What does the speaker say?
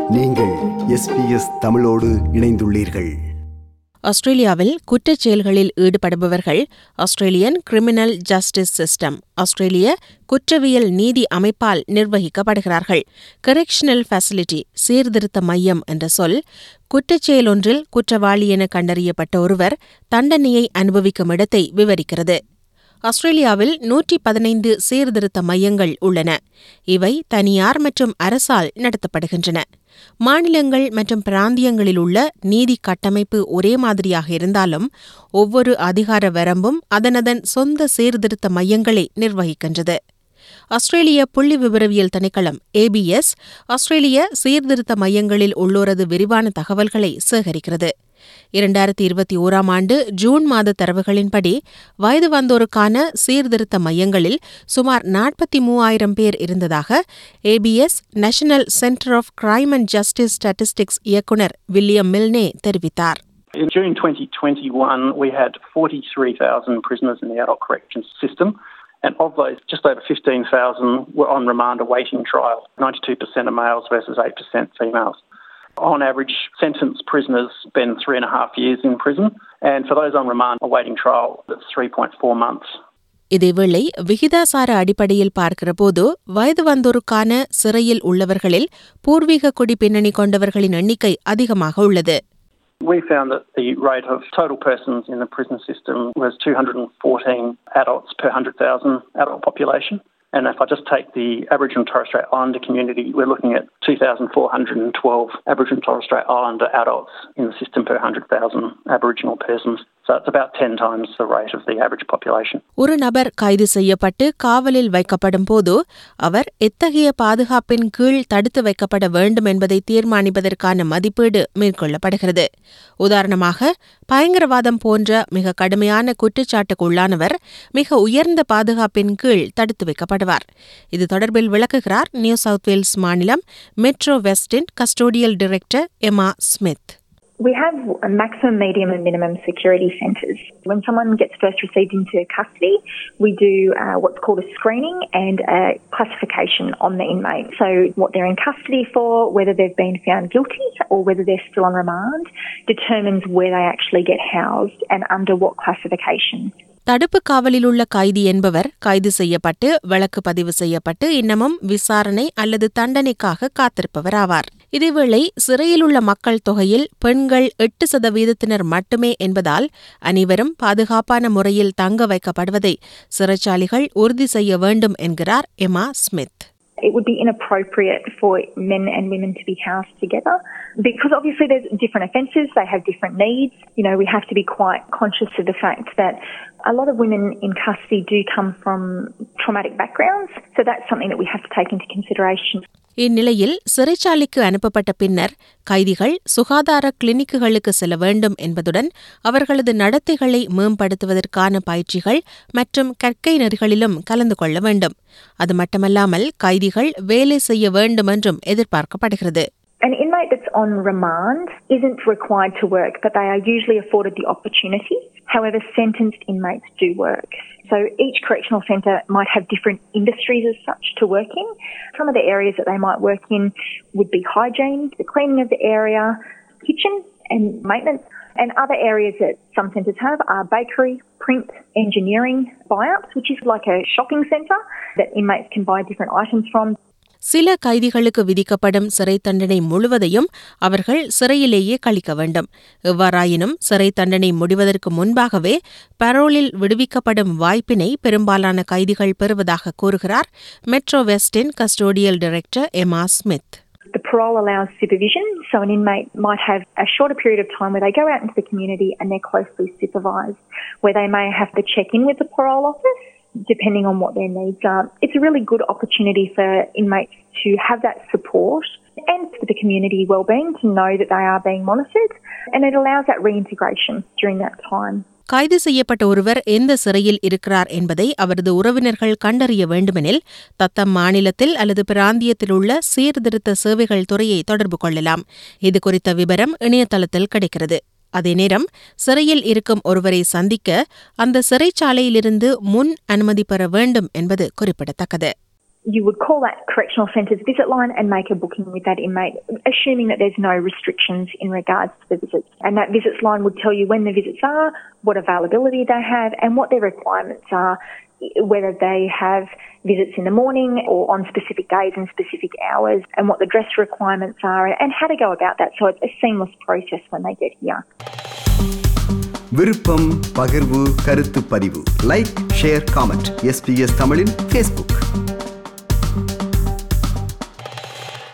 நீங்கள் எஸ்பிஎஸ் தமிழோடு இணைந்துள்ளீர்கள் ஆஸ்திரேலியாவில் குற்றச் செயல்களில் ஈடுபடுபவர்கள் Australian criminal justice system Australia குற்றவியல் நீதி அமைப்பால் நிர்வகிக்கப்படுகிறார்கள் கரெக்ஷனல் ஃபெசிலிட்டி சீர்திருத்த மையம் என்ற சொல் குற்றச் செயலொன்றில் குற்றவாளி என கண்டறியப்பட்ட ஒருவர் தண்டனையை அனுபவிக்கும் இடத்தை விவரிக்கிறது ஆஸ்திரேலியாவில் நூற்றி பதினைந்து சீர்திருத்த மையங்கள் உள்ளன இவை தனியார் மற்றும் அரசால் நடத்தப்படுகின்றன மாநிலங்கள் மற்றும் பிராந்தியங்களில் உள்ள நீதி கட்டமைப்பு ஒரே மாதிரியாக இருந்தாலும் ஒவ்வொரு அதிகார வரம்பும் அதனதன் சொந்த சீர்திருத்த மையங்களை நிர்வகிக்கின்றது ஆஸ்திரேலிய புள்ளி விவரவியல் திணைக்களம் ஏபிஎஸ் ஆஸ்திரேலிய சீர்திருத்த மையங்களில் உள்ளோரது விரிவான தகவல்களை சேகரிக்கிறது இரண்டாயிரத்தி இருபத்தி ஓராம் ஆண்டு ஜூன் மாத தரவுகளின்படி வயது வந்தோருக்கான சீர்திருத்த மையங்களில் சுமார் நாற்பத்தி மூவாயிரம் பேர் இருந்ததாக ABS national centre of crime and justice statistics இயக்குநர் வில்லியம் மில்னே தெரிவித்தார் In June 2021, we had 43,000 prisoners in the adult corrections system. And of those, just over 15,000 were on remand awaiting trial. 92% are males versus 8% females. On average, sentenced prisoners spend three and a half years in prison. And for those on remand awaiting trial, that's 3.4 months. இதேவேளை விகிதாசார அடிப்படையில் பார்க்கிறபோது வயது வந்தோருக்கான சிறையில் உள்ளவர்களில் பூர்வீக குடி பின்னணி கொண்டவர்களின் எண்ணிக்கை அதிகமாக உள்ளது We found that the rate of total persons in the prison system was 214 adults per 100,000 adult population. And if I just take the Aboriginal and Torres Strait Islander community, we're looking at 2,412 Aboriginal and Torres Strait Islander adults in the system per 100,000 Aboriginal persons. So it's about 10 times the rate of the average population. ஒரு நபர் கைது செய்யப்பட்டு காவலில் வைக்கப்படும் போது அவர் எத்தகைய பாதுகாப்பின் கீழ் தடுத்து வைக்கப்பட வேண்டும் என்பதை தீர்மானிப்பதற்கான மதிப்பீடு மேற்கொள்ளப்படுகிறது உதாரணமாக பயங்கரவாதம் போன்ற மிக கடுமையான குற்றச்சாட்டுக்கு உள்ளானவர் மிக உயர்ந்த பாதுகாப்பின் கீழ் தடுத்து வைக்கப்படுவார் இது தொடர்பில் விளக்குகிறார் நியூ சவுத் வேல்ஸ் மாநிலம் மெட்ரோ வெஸ்டின் custodial director Emma Smith We have a maximum, medium, and minimum security centres. When someone gets first received into custody, we do uh, what's called a screening and a classification on the inmate. So, what they're in custody for, whether they've been found guilty or whether they're still on remand, determines where they actually get housed and under what classification. தடுப்பு காவலில் உள்ள கைதி என்பவர் கைது செய்யப்பட்டு வழக்கு பதிவு செய்யப்பட்டு இன்னமும் விசாரணை அல்லது தண்டனைக்காக காத்திருப்பவர் ஆவார் இதேவேளை சிறையில் உள்ள மக்கள் தொகையில் பெண்கள் எட்டு சதவீதத்தினர் மட்டுமே என்பதால் அனைவரும் பாதுகாப்பான முறையில் தங்க வைக்கப்படுவதை சிறைச்சாலிகள் உறுதி செய்ய வேண்டும் என்கிறார் Emma Smith it would be inappropriate for men and women to be housed together because obviously there's different offences, they have different needs. You know, we have to be quite conscious of the fact that a lot of women in custody do come from traumatic backgrounds, so that's something that we have to take into consideration. இந்நிலையில் சிறைச்சாலைக்கு அனுப்பப்பட்ட பின்னர் கைதிகள் சுகாதார கிளினிக்குகளுக்கு செல்ல வேண்டும் என்பதுடன் அவர்களது நடத்தைகளை மேம்படுத்துவதற்கான பயிற்சிகள் மற்றும் கற்கை நெறிகளிலும் கலந்து கொள்ள வேண்டும் அது மட்டுமல்லாமல் கைதிகள் வேலை செய்ய வேண்டும் என்றும் எதிர்பார்க்கப்படுகிறது An inmate that's on remand isn't required to work, but they are usually afforded the opportunity. However, sentenced inmates do work. So each correctional centre might have different industries as such to work in. Some of the areas that they might work in would be hygiene, the cleaning of the area, kitchen and maintenance. And other areas that some centres have are bakery, print, engineering, buy-ups, which is like a shopping centre that inmates can buy different items from. சில கைதிகளுக்கு விதிக்கப்படும் சிறை தண்டனை முழுவதையும் அவர்கள் சிறையிலேயே கழிக்க வேண்டும் எவ்வாறாயினும் சிறை தண்டனை முடிவதற்கு முன்பாகவே பரோலில் விடுவிக்கப்படும் வாய்ப்பினை பெரும்பாலான கைதிகள் பெறுவதாக கூறுகிறார் மெட்ரோ வெஸ்டின் custodial director Emma Smith The parole allows supervision, so an inmate might have a shorter period of time where they go out into the community and they're closely supervised, where they may have to check in with the parole office depending on what their needs are. It's a really good opportunity for inmates to have that support and for the community wellbeing to know that they are being monitored and it allows that reintegration during that time. கைது செய்யப்பட்ட ஒருவர் எந்த சிறையில் இருக்கிறார் என்பதை அவரது உறவினர்கள் கண்டறிய வேண்டுமெனில் தத்தம் மாநிலத்தில் அல்லது பிராந்தியத்தில் உள்ள சீர்திருத்த சேவைகள் துறையை தொடர்பு கொள்ளலாம் இது குறித்த விவரம் இணையதளத்தில் கிடைக்கிறது அதே நேரம் சிறையில் இருக்கும் ஒருவரை சந்திக்க அந்த சிறைச்சாலையிலிருந்து முன் அனுமதி பெற வேண்டும் என்பது குறிப்பிடத்தக்கது you would call that correctional centre's visit line and make a booking with that inmate, assuming that there's no restrictions in regards to the visits. And that visits line would tell you when the visits are, what availability they have, and what their requirements are, whether they have visits in the morning or on specific days and specific hours, and what the dress requirements are, and how to go about that. So it's a seamless process when they get here. விருப்பம் பகிர்வு கருத்து பதிவு like share comment SBS தமிழின் Facebook